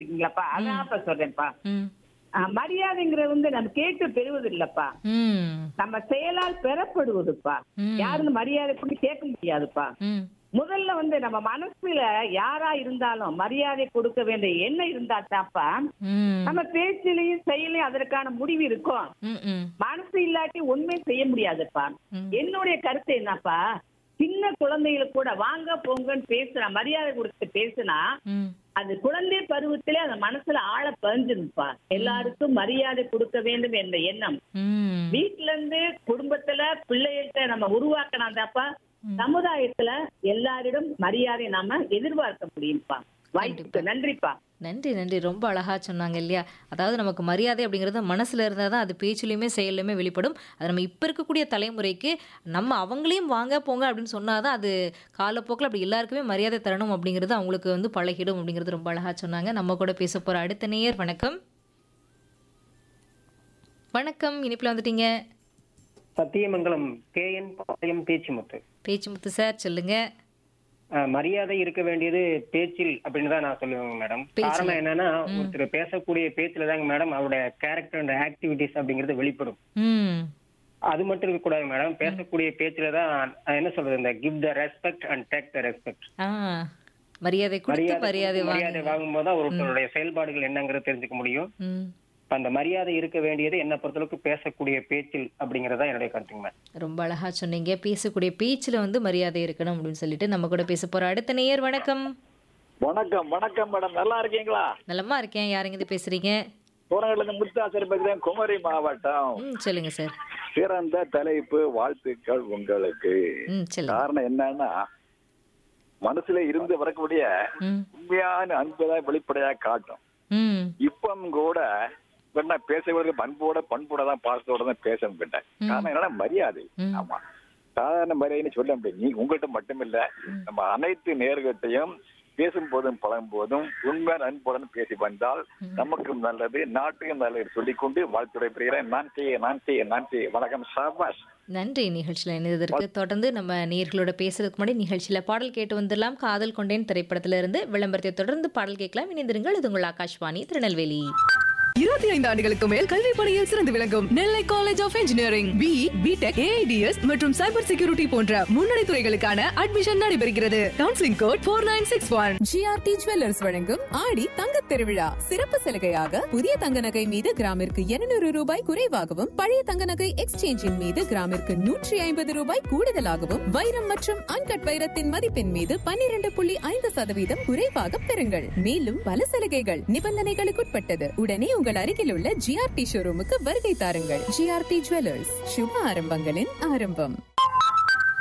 வச்சுக்கீங்களாப்பா அதான் இப்ப சொல்றேன்ப்பா ம் ஆஹ் மரியாதைங்கிறது வந்து நம்ம கேட்டு பெறுவது இல்லப்பா ம் நம்ம செயலால் பெறப்படுவதுப்பா ம். யாரும் மரியாதை பண்ணி கேட்க முடியாதுப்பா ம் முதல்ல வந்து நம்ம மனசுல யாரா இருந்தாலும் மரியாதை கொடுக்க வேண்டிய எண்ணம் இருந்தா தான்ப்பா ம் நம்ம பேச்சிலையும் செயலையும் அதற்கான முடிவு இருக்கும் ம் ம் மனசு இல்லாட்டி உண்மை செய்ய முடியாதுப்பா ம். என்னுடைய கருத்து என்னப்பா சின்ன குழந்தைகளுக்கு கூட வாங்க போங்கன்னு பேசுனா மரியாதை கொடுத்து பேசுனா ம் அது குழந்தை பருவத்திலே அந்த மனசுல ஆழ பதிஞ்சிருப்பா எல்லாருக்கும் மரியாதை கொடுக்க வேண்டும் என்ற எண்ணம் ம் வீட்ல இருந்து குடும்பத்துல பிள்ளைகிட்ட நம்ம உருவாக்கினாதாப்பா சமுதாயத்துல எல்லாரிடம் மரியாதை நாம எதிர்பார்க்க முடியும்ப்பா வாய்ப்புக்கு நன்றிப்பா நன்றி நன்றி ரொம்ப அழகா சொன்னாங்க இல்லையா அதாவது நமக்கு மரியாதை அப்படிங்கிறது மனசுல இருந்தால் தான் அது பேச்சிலையுமே செயல்லையுமே வெளிப்படும் அது நம்ம இப்போ இருக்கக்கூடிய தலைமுறைக்கு நம்ம அவங்களையும் வாங்க போங்க அப்படின்னு சொன்னாதான் அது காலப்போக்கில் அப்படி எல்லாருக்குமே மரியாதை தரணும் அப்படிங்கிறது அவங்களுக்கு வந்து பழகிடும் அப்படிங்கிறது ரொம்ப அழகா சொன்னாங்க நம்ம கூட பேச போற அடுத்த நேயர் வணக்கம் வணக்கம் இனிப்புல வந்துட்டீங்க Sathyamangalam K N Palayam Pechimuthu Pechimuthu sir சொல்லுங்க அஹ், மரியாதை இருக்க வேண்டியது பேச்சில் அப்படின்னு தான் நான் சொல்லுவேங்க மேடம் பேச்சில். காரணம் என்னன்னா ஒருத்தர் பேசக்கூடிய பேச்சுல தாங்க மேடம் அவருடைய கேரக்டர் அண்ட் ஆக்டிவிட்டிஸ் அப்படிங்கிறது வெளிப்படும் ம் அது மட்டும் இருக்க கூடாது மேடம் பேசக்கூடிய பேச்சுல தான் அஹ், என்ன சொல்றது இந்த give the respect and take the respect ஆ மரியாதை கொடுத்து மரியாதை மரியாதை வாங்க வாங்கும் போது ஒருத்தருடைய செயல்பாடுகள் என்னங்கிறது தெரிஞ்சுக்க முடியும் ம் இப்ப அந்த மரியாதை இருக்க வேண்டியது என்ன பொறுத்தளவுக்கு பேசக்கூடிய பேச்சில் அப்படிங்கறதா என்னுடைய கருத்துங்க மேடம் ரொம்ப அழகா சொன்னீங்க பேசக்கூடிய பேச்சுல வந்து மரியாதை இருக்கணும் அப்படின்னு சொல்லிட்டு நம்ம கூட பேச போற அடுத்த நேயர் வணக்கம் வணக்கம் வணக்கம் மேடம் நல்லா இருக்கீங்களா நலமா இருக்கேன் யாருங்க இது பேசுறீங்க சூரங்கல்ல இருந்து முத்தாசர் பேசுறேன் குமரி மாவட்டம் ம் சொல்லுங்க சார் சிறந்த தலைப்பு வாழ்த்துக்கள் உங்களுக்கு ம் சொல்லுங்க காரணம் என்னன்னா மனசுல இருந்து வரக்கூடிய ம் உண்மையான அன்புதான் வெளிப்படையா காட்டும் ம் இப்பம் கூட என்ன பேசுவது பண்போட பண்போட தான் பாசத்தோட தான் பேசணும் கிட்ட காரணம் என்னன்னா மரியாதை ம். ஆமா சாதாரண மரியாதைன்னு சொல்ல முடியும் நீ உங்கள்கிட்ட மட்டுமில்ல நம்ம அனைத்து நேர்கிட்டையும் பேசும் போதும் பழகும் போதும் உண்மையான அன்புடன் பேசி வந்தால் நமக்கும் நல்லது நாட்டுக்கும் நல்லது சொல்லிக்கொண்டு வாழ்த்துறை பெறுகிறேன் நான் செய்ய நான் செய்ய நான் செய்ய வணக்கம் சாபாஷ் நன்றி நிகழ்ச்சியில் இணைந்ததற்கு தொடர்ந்து நம்ம நேயர்களோட பேசுறதுக்கு முன்னாடி நிகழ்ச்சியில பாடல் கேட்டு வந்துடலாம் காதல் கொண்டேன் திரைப்படத்துல இருந்து விளம்பரத்தை தொடர்ந்து பாடல் கேட்கலாம் இணைந்திருங்கள் இது உங்கள் ஆகாஷ்வாணி திருநெல்வேலி இருபத்தி ஐந்து ஆண்டுகளுக்கு மேல் கல்வி பணியில் சிறந்து விளங்கும் Nellai college of engineering B BTech AIDS மற்றும் சைபர் செக்யூரிட்டி போன்ற முன்னணி துறைகளுக்கான அட்மிஷன் நடைபெறுகிறது counselling code four nine six one GRT jewellers வழங்கும் ஆடி தங்க திருவிழா சிறப்பு சலுகையாக புதிய தங்க நகை மீது கிராமிற்கு 200 ரூபாய் குறைவாகவும் பழைய தங்க நகை எக்ஸ்சேஞ்சின் மீது கிராமிற்கு நூற்றி ஐம்பது ரூபாய் கூடுதலாகவும் வைரம் மற்றும் அன்கட் வைரத்தின் மதிப்பின் மீது 12.5% புள்ளி ஐந்து சதவீதம் குறைவாக பெறுங்கள் மேலும் பல சலுகைகள் நிபந்தனைகளுக்குட்பட்டது உடனே உங்கள் அருகில் உள்ள ஜிஆர்டி ஷோரூமுக்கு வருகை தாருங்கள் ஜிஆர்டி ஜுவல்லர்ஸ் சுப ஆரம்பங்களின் ஆரம்பம்